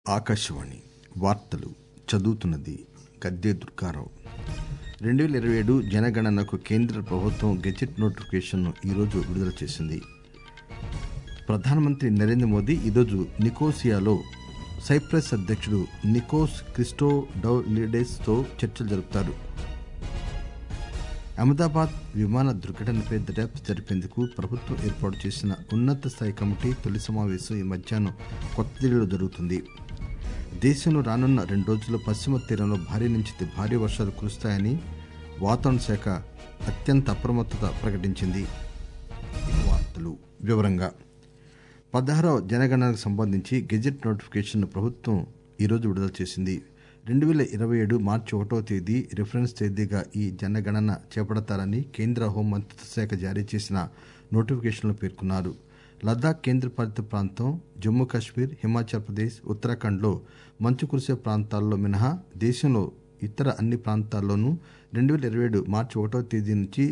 ఆకాశవాణి వార్తలు చదువుతున్నది గద్దె దుర్గారావు రెండు పేల ఇరవై ఏడు జనగణనకు కేంద్ర ప్రభుత్వం గెజిట్ నోటిఫికేషన్ను ఈరోజు విడుదల చేసింది ప్రధానమంత్రి నరేంద్ర మోదీ ఈరోజు నికోసియాలో సైప్రస్ అధ్యక్షుడు నికోస్ క్రిస్టోడౌలిడెస్ తో చర్చలు జరుపుతారు అహ్మదాబాద్ విమాన దుర్ఘటనపై దర్యాప్తు జరిపేందుకు ప్రభుత్వం ఏర్పాటు చేసిన ఉన్నత స్థాయి కమిటీ తొలి సమావేశం ఈ మధ్యాహ్నం కొత్త ఢిల్లీలో జరుగుతుంది దేశంలో రానున్న రెండు రోజుల్లో పశ్చిమ తీరంలో భారీ నుంచి అతి భారీ వర్షాలు కురుస్తాయని వాతావరణ శాఖ అత్యంత అప్రమత్తత ప్రకటించింది ఇక వార్తలు వివరంగా పదహారవ జనగణనకు సంబంధించి గెజిట్ నోటిఫికేషన్ను ప్రభుత్వం ఈరోజు విడుదల చేసింది రెండు పేల ఇరవై ఏడు మార్చి ఒకటో తేదీ రిఫరెన్స్ తేదీగా ఈ జనగణన చేపడతారని కేంద్ర హోంమంత్రిత్వ శాఖ జారీ చేసిన నోటిఫికేషన్లో పేర్కొన్నారు లద్దాఖ్ కేంద్రపాలిత ప్రాంతం జమ్మూ కశ్మీర్ హిమాచల్ ప్రదేశ్ ఉత్తరాఖండ్లో మంచు కురిసే ప్రాంతాల్లో మినహా దేశంలో ఇతర అన్ని ప్రాంతాల్లోనూ రెండు పేల ఇరవై ఏడు మార్చి ఒకటో తేదీ నుంచి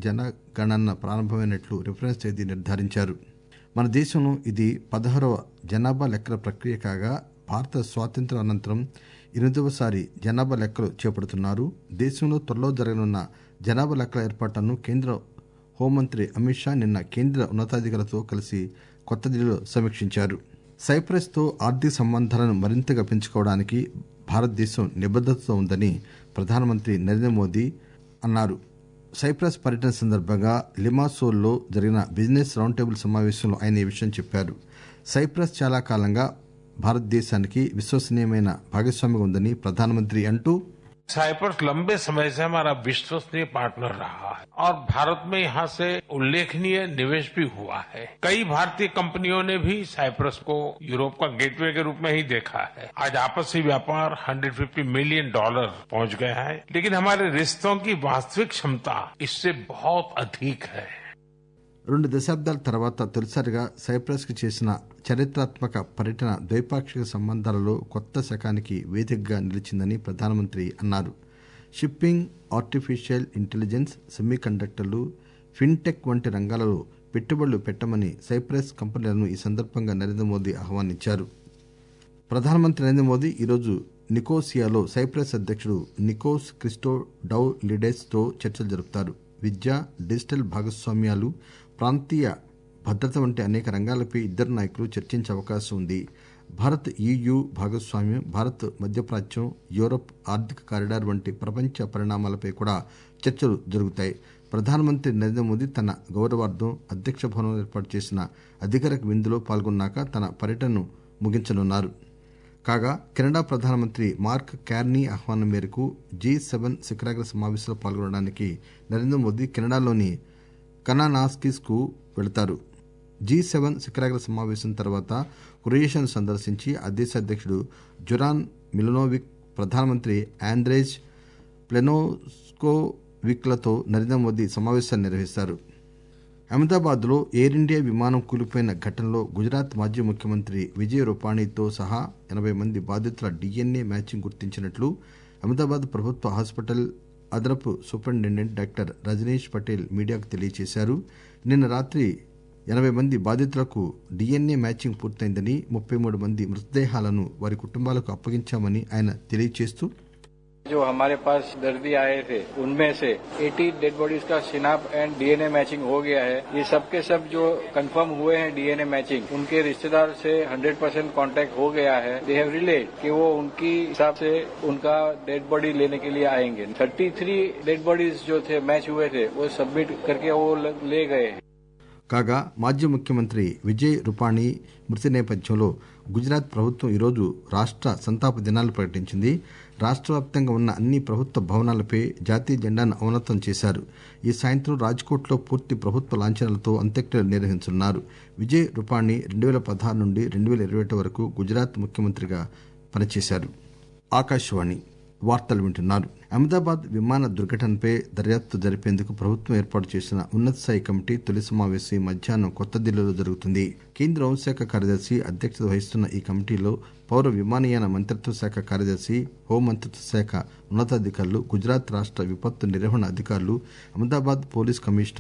జనగణన ప్రారంభమైనట్లు రిఫరెన్స్ తేదీ నిర్ధారించారు మన దేశంలో ఇది పదహారవ జనాభా లెక్కల ప్రక్రియ కాగా భారత స్వాతంత్ర్యం అనంతరం ఎనిమిదవసారి జనాభా లెక్కలు చేపడుతున్నారు దేశంలో త్వరలో జరగనున్న జనాభా లెక్కల ఏర్పాట్లను కేంద్ర హోంమంత్రి అమిత్ షా నిన్న కేంద్ర ఉన్నతాధికారులతో కలిసి కొత్త ఢిల్లీలో సమీక్షించారు సైప్రస్ తో ఆర్థిక సంబంధాలను మరింతగా పెంచుకోవడానికి భారతదేశం నిబద్దతతో ఉందని ప్రధానమంత్రి నరేంద్ర మోదీ అన్నారు సైప్రస్ పర్యటన సందర్భంగా లిమాసోల్లో జరిగిన బిజినెస్ రౌండ్ టేబుల్ సమావేశంలో ఆయన ఈ విషయం చెప్పారు సైప్రస్ చాలా కాలంగా భారతదేశానికి విశ్వసనీయమైన భాగస్వామిగా ఉందని ప్రధానమంత్రి అంటూ साइप्रस लंबे समय से हमारा विश्वसनीय पार्टनर रहा है और भारत में यहाँ से उल्लेखनीय निवेश भी हुआ है कई भारतीय कंपनियों ने भी साइप्रस को यूरोप का गेटवे के रूप में ही देखा है आज आपसी व्यापार 150 मिलियन डॉलर पहुंच गया है लेकिन हमारे रिश्तों की वास्तविक क्षमता इससे बहुत अधिक है రెండు దశాబ్దాల తర్వాత తొలిసారిగా సైప్రస్ కు చేసిన చరిత్రాత్మక పర్యటన ద్వైపాక్షిక సంబంధాలలో కొత్త శకానికి వేదికగా నిలిచిందని ప్రధానమంత్రి అన్నారు షిప్పింగ్ ఆర్టిఫిషియల్ ఇంటెలిజెన్స్ సెమీ కండక్టర్లు ఫిన్టెక్ వంటి రంగాలలో పెట్టుబడులు పెట్టమని సైప్రస్ కంపెనీలను ఈ సందర్భంగా నరేంద్ర మోదీ ఆహ్వానించారు ప్రధానమంత్రి నరేంద్ర మోదీ ఈరోజు నికోసియాలో సైప్రస్ అధ్యక్షుడు నికోస్ క్రిస్టో డౌ లిడెస్ తో చర్చలు జరుపుతారు విద్య డిజిటల్ భాగస్వామ్యాలు ప్రాంతీయ భద్రత వంటి అనేక రంగాలపై ఇద్దరు నాయకులు చర్చించే అవకాశం ఉంది భారత్ ఈయూ భాగస్వామ్యం భారత్ మధ్యప్రాచ్యం యూరప్ ఆర్థిక కారిడార్ వంటి ప్రపంచ పరిణామాలపై కూడా చర్చలు జరుగుతాయి ప్రధానమంత్రి నరేంద్ర మోదీ తన గౌరవార్థం అధ్యక్ష భవనంలో ఏర్పాటు చేసిన అధికారిక విందులో పాల్గొన్నాక తన పర్యటనను ముగించనున్నారు కాగా కెనడా ప్రధానమంత్రి మార్క్ క్యార్నీ ఆహ్వానం మేరకు జీ సెవెన్ శిఖరాగ్ర సమావేశంలో పాల్గొనడానికి నరేంద్ర మోదీ కెనడాలోని కనానాస్కిస్ కు వెళతారు జీ సెవెన్ శిఖరాగ్ర సమావేశం తర్వాత క్రొయేషియాను సందర్శించి ఆ దేశ అధ్యక్షుడు జురాన్ మిలనోవిక్ ప్రధానమంత్రి ఆంద్రేజ్ ప్లెనోస్కోవిక్లతో నరేంద్ర మోదీ సమావేశాన్ని నిర్వహిస్తారు అహ్మదాబాద్ లో ఎయిర్ ఇండియా విమానం కూలిపోయిన ఘటనలో గుజరాత్ మాజీ ముఖ్యమంత్రి విజయ్ రూపానీతో సహా ఎనబై మంది బాధితుల డీఎన్ఏ మ్యాచింగ్ గుర్తించినట్లు అహ్మదాబాద్ ప్రభుత్వ హాస్పిటల్ అదనపు సూపరింటెండెంట్ డాక్టర్ రజనీష్ పటేల్ మీడియాకు తెలియజేశారు నిన్న రాత్రి ఎనబై మంది బాధితులకు డీఎన్ఏ మ్యాచింగ్ పూర్తయిందని ముప్పై మూడు మంది మృతదేహాలను వారి కుటుంబాలకు అప్పగించామని ఆయన తెలియజేస్తూ जो हमारे पास दर्दी आए थे उनमें से 80 डेड बॉडीज का सिनाप एंड डीएनए मैचिंग हो गया है ये सब के सब जो कंफर्म हुए हैं डीएनए मैचिंग उनके रिश्तेदार से 100 परसेंट कॉन्टेक्ट हो गया है दे हैव रिलेट कि वो उनकी हिसाब से उनका डेड बॉडी लेने के लिए आएंगे 33 डेड बॉडीज जो थे मैच हुए थे वो सबमिट करके वो ले गए हैं కాగా మాజీ ముఖ్యమంత్రి విజయ్ రూపానీ మృతి నేపథ్యంలో గుజరాత్ ప్రభుత్వం ఈరోజు రాష్ట సంతాప దినాలు ప్రకటించింది రాష్ట వ్యాప్తంగా ఉన్న అన్ని ప్రభుత్వ భవనాలపై జాతీయ జెండాను అవనతం చేశారు ఈ సాయంత్రం రాజ్కోట్లో పూర్తి ప్రభుత్వ లాంఛనాలతో అంత్యక్రియలు నిర్వహించనున్నారు విజయ్ రూపానీ రెండు పేల పదహారు నుండి రెండు పేల ఇరవై ఒకటి వరకు గుజరాత్ ముఖ్యమంత్రిగా పనిచేశారు ఆకాశవాణి వార్తలు వింటున్నారు అహ్మదాబాద్ విమాన దుర్ఘటనపై దర్యాప్తు జరిపేందుకు ప్రభుత్వం ఏర్పాటు చేసిన ఉన్నత స్థాయి కమిటీ తొలి సమావేశం ఈ మధ్యాహ్నం కొత్త ఢిల్లీలో జరుగుతుంది కేంద్ర హోంశాఖ కార్యదర్శి అధ్యక్షత వహిస్తున్న ఈ కమిటీలో పౌర విమానయాన మంత్రిత్వ శాఖ కార్యదర్శి హోంమంత్రిత్వ శాఖ ఉన్నతాధికారులు గుజరాత్ రాష్ట విపత్తు నిర్వహణ అధికారులు అహ్మదాబాద్ పోలీస్ కమిషనర్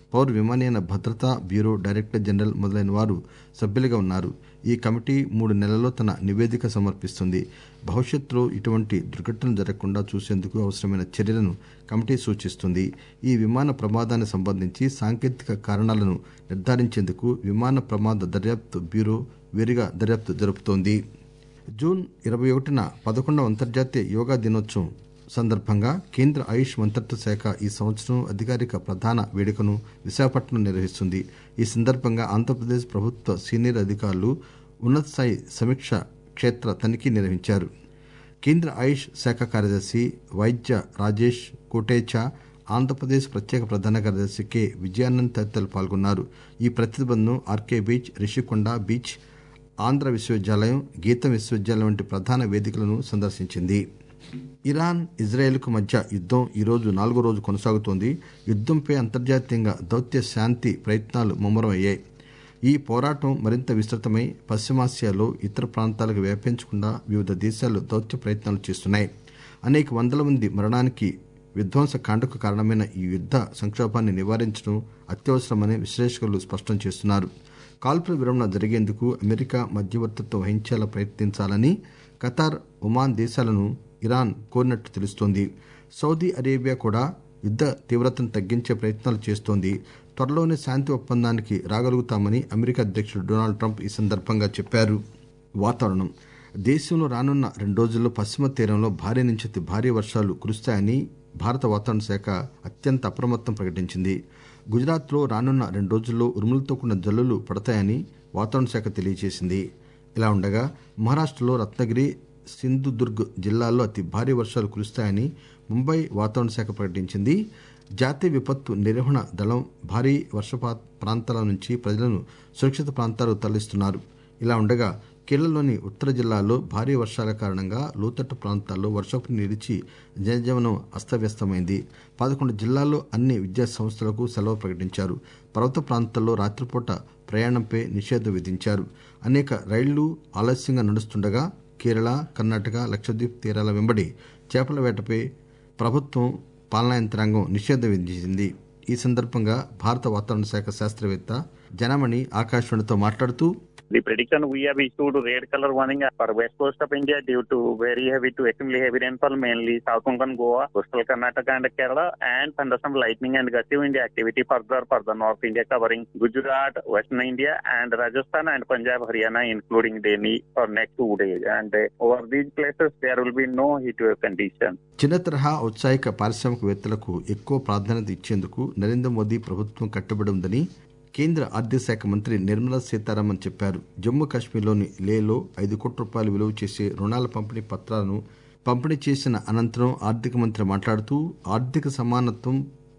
పౌర విమానయాన భద్రతా బ్యూరో డైరెక్టర్ జనరల్ మొదలైన వారు సభ్యులుగా ఉన్నారు ఈ కమిటీ మూడు నెలల్లో తన నివేదిక సమర్పిస్తుంది భవిష్యత్తులో ఇటువంటి దుర్ఘటనలు జరగకుండా చూసేందుకు అవసరమైన చర్యలను కమిటీ సూచిస్తుంది ఈ విమాన ప్రమాదానికి సంబంధించి సాంకేతిక కారణాలను నిర్ధారించేందుకు విమాన ప్రమాద దర్యాప్తు బ్యూరో వేరుగా దర్యాప్తు జరుపుతోంది జూన్ ఇరవై ఒకటిన పదకొండవ అంతర్జాతీయ యోగా దినోత్సవం సందర్భంగా కేంద్ర ఆయుష్ మంత్రిత్వ శాఖ ఈ సంవత్సరం అధికారిక ప్రధాన వేడుకను విశాఖపట్నం నిర్వహిస్తుంది ఈ సందర్భంగా ఆంధ్రప్రదేశ్ ప్రభుత్వ సీనియర్ అధికారులు ఉన్నత స్థాయి సమీక్ష క్షేత్ర తనిఖీ నిర్వహించారు కేంద్ర ఆయుష్ శాఖ కార్యదర్శి వైద్య రాజేష్ కోటేచా ఆంధ్రప్రదేశ్ ప్రత్యేక ప్రధాన కార్యదర్శి కె విజయానంద్ తదితరులు పాల్గొన్నారు ఈ ప్రతిబంధం RK beach Rishikonda beach Andhra విశ్వవిద్యాలయం గీతం విశ్వవిద్యాలయం వంటి ప్రధాన వేదికలను సందర్శించింది ఇరాన్ ఇజ్రాయెల్కు మధ్య యుద్దం ఈరోజు నాలుగో రోజు కొనసాగుతోంది యుద్దంపై అంతర్జాతీయంగా దౌత్య శాంతి ప్రయత్నాలు ముమ్మరమయ్యాయి ఈ పోరాటం మరింత విస్తృతమై పశ్చిమాసియాలో ఇతర ప్రాంతాలకు వ్యాపించకుండా వివిధ దేశాలు దౌత్య ప్రయత్నాలు చేస్తున్నాయి అనేక వందల మంది మరణానికి విధ్వంస కాండకు కారణమైన ఈ యుద్ద సంక్షోభాన్ని నివారించడం అత్యవసరమని విశ్లేషకులు స్పష్టం చేస్తున్నారు కాల్పుల విరమణ జరిగేందుకు అమెరికా మధ్యవర్తిత్వం వహించేలా ప్రయత్నించాలని ఖతార్ ఒమాన్ దేశాలను ఇరాన్ కోరినట్టు తెలుస్తోంది సౌదీ అరేబియా కూడా యుద్ద తీవ్రతను తగ్గించే ప్రయత్నాలు చేస్తోంది త్వరలోనే శాంతి ఒప్పందానికి రాగలుగుతామని అమెరికా అధ్యక్షుడు డొనాల్డ్ ట్రంప్ ఈ సందర్భంగా చెప్పారు వాతావరణం దేశంలో రానున్న రెండు రోజుల్లో పశ్చిమ తీరంలో భారీ నుంచి అతి భారీ వర్షాలు కురుస్తాయని భారత వాతావరణ శాఖ అత్యంత అప్రమత్తం ప్రకటించింది గుజరాత్లో రానున్న రెండు రోజుల్లో ఉరుములతో కూడిన జల్లులు పడతాయని వాతావరణ శాఖ తెలియజేసింది ఇలా ఉండగా మహారాష్టలో రత్నగిరి సింధుదుర్గ్ జిల్లాల్లో అతి భారీ వర్షాలు కురుస్తాయని ముంబై వాతావరణ శాఖ ప్రకటించింది జాతీయ విపత్తు నిర్వహణ దళం భారీ వర్షపాత ప్రాంతాల నుంచి ప్రజలను సురక్షిత ప్రాంతాలకు తరలిస్తున్నారు ఇలా ఉండగా కేరళలోని ఉత్తర జిల్లాలో భారీ వర్షాల కారణంగా లోతట్టు ప్రాంతాల్లో వర్షపు నిలిచి జనజీవనం అస్తవ్యస్తమైంది పదకొండు జిల్లాల్లో అన్ని విద్యా సంస్థలకు సెలవు ప్రకటించారు పర్వత ప్రాంతాల్లో రాత్రిపూట ప్రయాణంపై నిషేధం విధించారు అనేక రైళ్లు ఆలస్యంగా నడుస్తుండగా కేరళ కర్ణాటక లక్షద్వీప్ తీరాల వెంబడి చేపల వేటపై ప్రభుత్వం పాలనా యంత్రాంగం నిషేధం విధించింది ఈ సందర్భంగా భారత వాతావరణ శాఖ శాస్త్రవేత్త జనమణి ఆకాశవాణితో మాట్లాడుతూ The prediction we have issued red color warning for west coast of India due to very heavy to extremely heavy rainfall, mainly South Konkan, Goa, coastal Karnataka and Kerala, and thunderstorm lightning and gusty wind activity further for the North India covering Gujarat, Western India, and Rajasthan and Punjab, Haryana, including Delhi for next two days. And uh, over these places, there will be no heat wave condition. చిన్న తరహా ఔత్సాహిక పారిశ్రామికవేత్తలకు ఎక్కువ ప్రాధాన్యత ఇచ్చేందుకు నరేంద్ర మోదీ ప్రభుత్వం కట్టుబడి ఉందని కేంద్ర ఆర్థిక శాఖ మంత్రి నిర్మలా సీతారామన్ చెప్పారు జమ్మూ కాశ్మీర్లోని లేలో ఐదు కోట్ల రూపాయలు విలువ చేసే రుణాల పంపిణీ పత్రాలను పంపిణీ చేసిన అనంతరం ఆర్థిక మంత్రి మాట్లాడుతూ ఆర్థిక సమానత్వం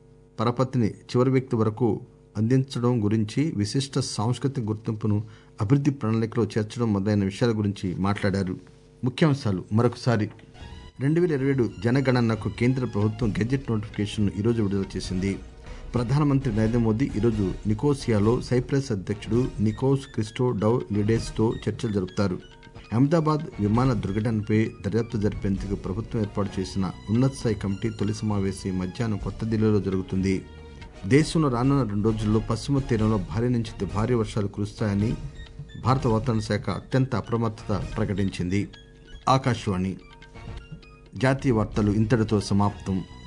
పరపతిని చివరి వ్యక్తి వరకు అందించడం గురించి విశిష్ట సాంస్కృతిక గుర్తింపును అభివృద్ధి ప్రణాళికలో చేర్చడం మొదలైన విషయాల గురించి మాట్లాడారు ముఖ్యాంశాలు మరొకసారి రెండు వేల ఇరవై ఏడు జనగణనకు కేంద్ర ప్రభుత్వం గెజెట్ నోటిఫికేషన్ను ఈరోజు విడుదల చేసింది ప్రధానమంత్రి నరేంద్ర మోదీ ఈరోజు నికోసియాలో సైప్రస్ అధ్యక్షుడు నికోస్ క్రిస్టో డౌ లిడేస్తో చర్చలు జరుపుతారు అహ్మదాబాద్ విమాన దుర్ఘటనపై దర్యాప్తు జరిపేందుకు ప్రభుత్వం ఏర్పాటు చేసిన ఉన్నత స్థాయి కమిటీ తొలి సమావేశం మధ్యాహ్నం కొత్త ఢిల్లీలో జరుగుతుంది దేశంలో రానున్న రెండు రోజుల్లో పశ్చిమ తీరంలో భారీ నుంచి అతి భారీ వర్షాలు కురుస్తాయని భారత వాతావరణ శాఖ అత్యంత అప్రమత్తత ప్రకటించింది ఆకాశవాణి జాతీయ వార్తలు ఇంతటితో సమాప్తం